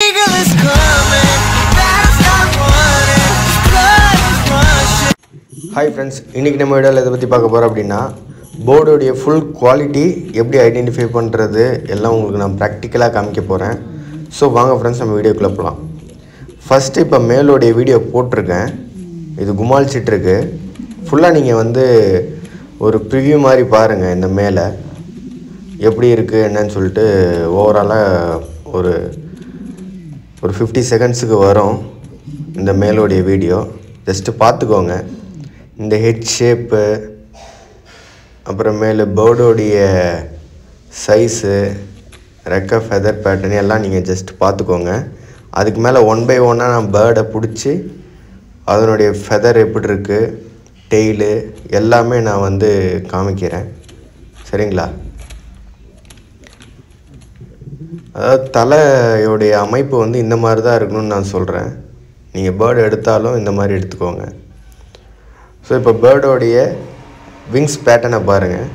eagle is coming. Better stop running. Blood is rushing. Hi friends இன்றைக்கி நம்ம வீடியோவில் இதை பற்றி பார்க்க போகிறோம் அப்படின்னா போர்டோடைய ஃபுல் குவாலிட்டி எப்படி ஐடென்டிஃபை பண்ணுறது எல்லாம் உங்களுக்கு நான் ப்ராக்டிக்கலாக காமிக்க போகிறேன் ஸோ வாங்க ஃப்ரெண்ட்ஸ் நம்ம வீடியோக்குள்ளே போகலாம் ஃபஸ்ட்டு இப்போ மேலோடைய வீடியோ போட்டிருக்கேன் இது குமால் சீட் இருக்கு ஃபுல்லாக நீங்கள் வந்து ஒரு ப்ரிவ்யூ மாதிரி பாருங்கள் இந்த மேலே எப்படி இருக்குது என்னன்னு சொல்லிட்டு ஓவராலாக ஒரு ஒரு ஃபிஃப்டி செகண்ட்ஸுக்கு வரும் இந்த மேலோடைய வீடியோ ஜஸ்ட்டு பார்த்துக்கோங்க இந்த ஹெட் ஷேப்பு அப்புறமேலு பேர்டோடைய சைஸு ரெக்க ஃபெதர் பேட்டர்ன் எல்லாம் நீங்கள் ஜஸ்ட் பார்த்துக்கோங்க அதுக்கு மேலே ஒன் பை ஒன்னாக நான் பேர்டை பிடிச்சி அதனுடைய ஃபெதர் எப்படி இருக்குது டெய்லு எல்லாமே நான் வந்து காமிக்கிறேன் சரிங்களா அதாவது தலையோடைய அமைப்பு வந்து இந்த மாதிரி தான் இருக்கணும்னு நான் சொல்கிறேன் நீங்கள் பேர்டு எடுத்தாலும் இந்த மாதிரி எடுத்துக்கோங்க ஸோ இப்போ பேர்டோடைய விங்ஸ் பேட்டர்னை பாருங்கள்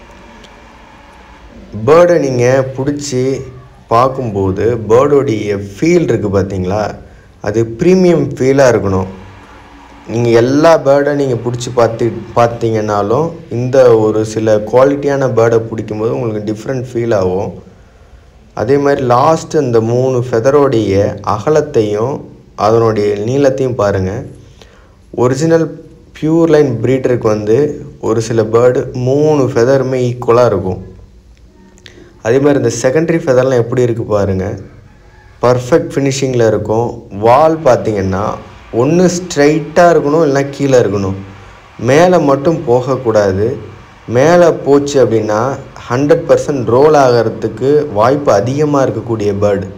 பேர்டை நீங்கள் பிடிச்சி பார்க்கும்போது பேர்டோடைய ஃபீல் இருக்குது பார்த்தீங்களா அது ப்ரீமியம் ஃபீலாக இருக்கணும் நீங்கள் எல்லா பேர்டை நீங்கள் பிடிச்சி பார்த்து பார்த்தீங்கன்னாலும் இந்த ஒரு சில குவாலிட்டியான பேர்டை பிடிக்கும்போது உங்களுக்கு டிஃப்ரெண்ட் ஃபீல் ஆகும் அதே மாதிரி லாஸ்ட் இந்த மூணு ஃபெதரோடைய அகலத்தையும் அதனுடைய நீளத்தையும் பாருங்கள் ஒரிஜினல் பியூர் லைன் ப்ரீடருக்கு வந்து ஒரு சில பேர்டு மூணு ஃபெதருமே ஈக்குவலாக இருக்கும் அதே மாதிரி இந்த செகண்டரி ஃபெதர்லாம் எப்படி இருக்குது பாருங்கள் பர்ஃபெக்ட் ஃபினிஷிங்கில் இருக்கும் வால் பார்த்தீங்கன்னா ஒன்று ஸ்ட்ரைட்டாக இருக்கணும் இல்லைனா கீழே இருக்கணும் மேலே மட்டும் போகக்கூடாது மேலே போச்சு அப்படின்னா ஹண்ட்ரட் பர்சன்ட் ரோல் ஆகிறதுக்கு வாய்ப்பு அதிகமாக இருக்கக்கூடிய பேர்டு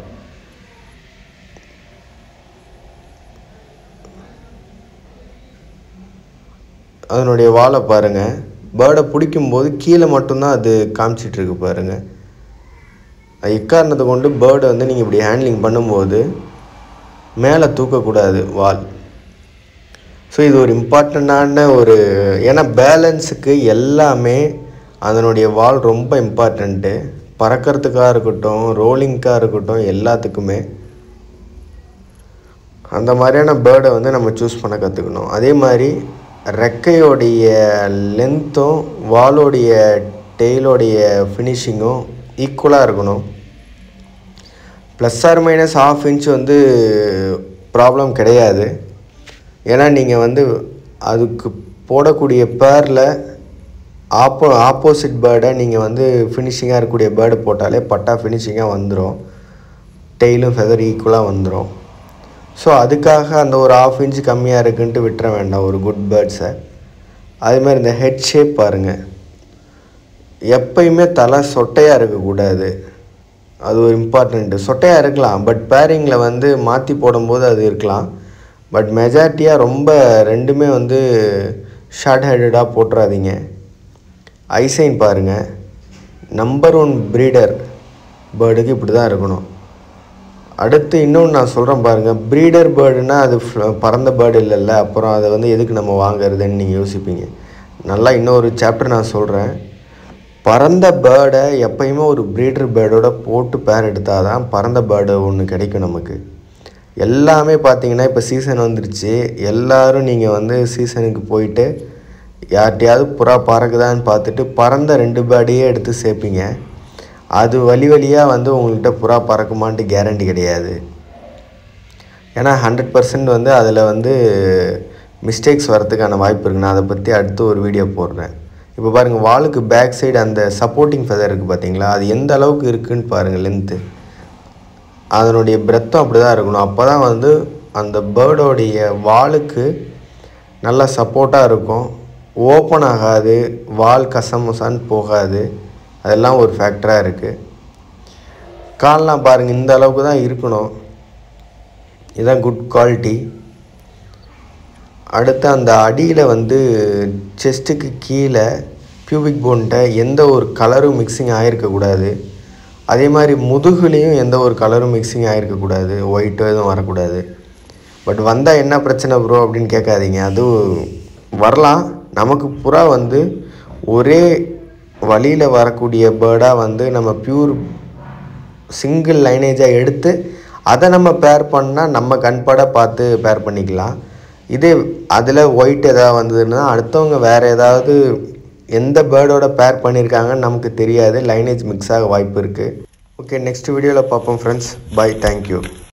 அதனுடைய வாலை பாருங்கள் பேர்டை பிடிக்கும்போது கீழே மட்டும்தான் அது காமிச்சிட்டு இருக்கு பாருங்கள் அது எக்காரணத்தை கொண்டு பேர்டை வந்து நீங்கள் இப்படி ஹேண்ட்லிங் பண்ணும்போது மேலே தூக்கக்கூடாது வால் ஸோ இது ஒரு இம்பார்ட்டண்ட்டான ஒரு ஏன்னா பேலன்ஸுக்கு எல்லாமே அதனுடைய வால் ரொம்ப இம்பார்ட்டண்ட்டு பறக்கிறதுக்காக இருக்கட்டும் ரோலிங்க்காக இருக்கட்டும் எல்லாத்துக்குமே அந்த மாதிரியான பேர்டை வந்து நம்ம சூஸ் பண்ண கற்றுக்கணும் அதே மாதிரி ரெக்கையோடைய லென்த்தும் வாலோடைய டெய்லோடைய ஃபினிஷிங்கும் ஈக்குவலாக இருக்கணும் plus or minus of inch வந்து ப்ராப்ளம் கிடையாது ஏன்னா நீங்கள் வந்து அதுக்கு போடக்கூடிய பேரில் ஆப்போ ஆப்போசிட் பேர்டை நீங்கள் வந்து ஃபினிஷிங்காக இருக்கக்கூடிய பேர்டு போட்டாலே பட்டா ஃபினிஷிங்காக வந்துடும் டெய்லும் ஃபெதர் ஈக்குவலாக வந்துடும் ஸோ அதுக்காக அந்த ஒரு ஆஃப் இன்ச் கம்மியாக இருக்குன்ட்டு விட்டுற வேண்டாம் ஒரு குட் பேர்ட்ஸை அதே மாதிரி இந்த ஹெட் ஷேப் பாருங்கள் எப்பயுமே தலை சொட்டையாக இருக்கக்கூடாது அது ஒரு இம்பார்ட்டண்ட்டு சொட்டையாக இருக்கலாம் பட் பேரிங்கில் வந்து மாற்றி போடும்போது அது இருக்கலாம் பட் மெஜாரிட்டியாக ரொம்ப ரெண்டுமே வந்து ஷார்ட் ஹெடடாக போட்டுறாதீங்க ஐசைன் பாருங்கள் நம்பர் ஒன் ப்ரீடர் பேர்டுக்கு இப்படி தான் இருக்கணும் அடுத்து இன்னொன்று நான் சொல்கிறேன் பாருங்கள் ப்ரீடர் பேர்டுனா அது ஃப்ள- பறந்த பேர்டு இல்லைல்ல அப்புறம் அதை வந்து எதுக்கு நம்ம வாங்குறதுன்னு நீங்கள் யோசிப்பீங்க நல்லா இன்னொரு சாப்டர் நான் சொல்கிறேன் பறந்த பேர்டை எப்பயுமே ஒரு ப்ரீடர் பேர்டோட போட்டு பேர் எடுத்தால் தான் பறந்த பேர்டு ஒன்று கிடைக்கும் நமக்கு எல்லாமே பார்த்தீங்கன்னா இப்போ சீசன் வந்துருச்சு எல்லாரும் நீங்கள் வந்து சீசனுக்கு போயிட்டு யார்கிட்டயாவது புறா பறக்குதான்னு பார்த்துட்டு பறந்த ரெண்டு பேர்டையே எடுத்து சேர்ப்பீங்க அது வழி வழியாக வந்து உங்கள்கிட்ட புறா பறக்குமான்ட்டு கேரண்டி கிடையாது ஏன்னா ஹண்ட்ரட் பர்சன்ட் வந்து அதில் வந்து மிஸ்டேக்ஸ் வரதுக்கான வாய்ப்பு இருக்குது நான் அதை பற்றி அடுத்து ஒரு வீடியோ போடுறேன் இப்போ பாருங்கள் வாலுக்கு பேக் சைடு அந்த சப்போர்ட்டிங் ஃபெதர் இருக்குது பார்த்தீங்களா அது எந்த அளவுக்கு இருக்குன்னு பாருங்கள் லென்த்து அதனுடைய பிரெத்தும் அப்படி தான் இருக்கணும் அப்போ தான் வந்து அந்த பேர்டோடைய வாலுக்கு நல்லா சப்போர்ட்டாக இருக்கும் ஓப்பன் ஆகாது வால் கசமுசான்னு போகாது அதெல்லாம் ஒரு ஃபேக்டராக இருக்குது கால்லாம் பாருங்கள் இந்த அளவுக்கு தான் இருக்கணும் இதுதான் குட் குவாலிட்டி அடுத்து அந்த அடியில் வந்து செஸ்ட்டுக்கு கீழே பியூபிக் போன்ட்ட எந்த ஒரு கலரும் மிக்சிங் ஆகிருக்கக்கூடாது அதே மாதிரி முதுகுலேயும் எந்த ஒரு கலரும் மிக்சிங் ஆகிருக்கக்கூடாது ஒயிட்டோ எதுவும் வரக்கூடாது பட் வந்தால் என்ன பிரச்சனை ப்ரோ அப்படின்னு கேட்காதீங்க அது வரலாம் நமக்கு புறா வந்து ஒரே வழியில் வரக்கூடிய பேர்டாக வந்து நம்ம பியூர் சிங்கிள் லைனேஜாக எடுத்து அதை நம்ம பேர் பண்ணால் நம்ம கண்பட பார்த்து பேர் பண்ணிக்கலாம் இதே அதில் ஒயிட் ஏதாவது வந்ததுன்னா அடுத்தவங்க வேறு ஏதாவது எந்த பேர்டோட பேர் பண்ணியிருக்காங்கன்னு நமக்கு தெரியாது லைனேஜ் மிக்ஸ் ஆக வாய்ப்பு இருக்குது ஓகே நெக்ஸ்ட் வீடியோவில் பார்ப்போம் ஃப்ரெண்ட்ஸ் பை தேங்க்யூ